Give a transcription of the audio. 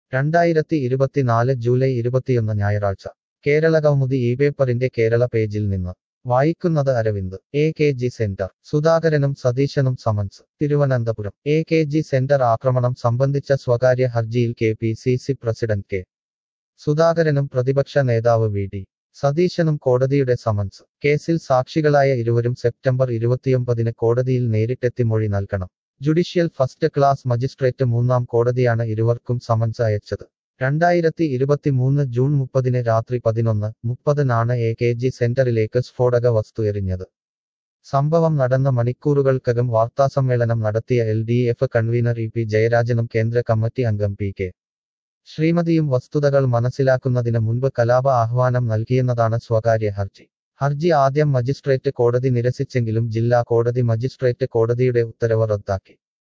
രണ്ടായിരത്തി ഇരുപത്തിനാല് ജൂലൈ ഇരുപത്തിയൊന്ന് ഞായറാഴ്ച കേരള കൗമുദി ഈ പേപ്പറിന്റെ കേരള പേജിൽ നിന്ന് വായിക്കുന്നത് Aravind A K G centre സുധാകരനും സതീശനും സമൻസ് Thiruvananthapuram A K G centre ആക്രമണം സംബന്ധിച്ച സ്വകാര്യ ഹർജിയിൽ K P C C president K സുധാകരനും പ്രതിപക്ഷ നേതാവ് വി ഡി സതീശനും കോടതിയുടെ സമൻസ് കേസിൽ സാക്ഷികളായ ഇരുവരും സെപ്റ്റംബർ ഇരുപത്തിയൊമ്പതിന് കോടതിയിൽ നേരിട്ടെത്തി മൊഴി നൽകണം ജുഡീഷ്യൽ ഫസ്റ്റ് ക്ലാസ് മജിസ്ട്രേറ്റ് മൂന്നാം കോടതിയാണ് ഇരുവർക്കും സമൻസ് അയച്ചത് രണ്ടായിരത്തി ഇരുപത്തിമൂന്ന് ജൂൺ മുപ്പതിന് രാത്രി പതിനൊന്ന് മുപ്പതിനാണ് എ കെ ജി സെന്ററിലേക്ക് സ്ഫോടക വസ്തു എറിഞ്ഞത് സംഭവം നടന്ന മണിക്കൂറുകൾക്കകം വാർത്താസമ്മേളനം നടത്തിയ L D F convener E P ജയരാജനും കേന്ദ്ര കമ്മിറ്റി അംഗം പി കെ ശ്രീമതിയും വസ്തുതകൾ മനസ്സിലാക്കുന്നതിന് മുൻപ് കലാപ ആഹ്വാനം നൽകിയെന്നതാണ് സ്വകാര്യ ഹർജി ഹർജി ആദ്യം മജിസ്ട്രേറ്റ് കോടതി നിരസിച്ചെങ്കിലും ജില്ലാ കോടതി മജിസ്ട്രേറ്റ് കോടതിയുടെ ഉത്തരവ് റദ്ദാക്കി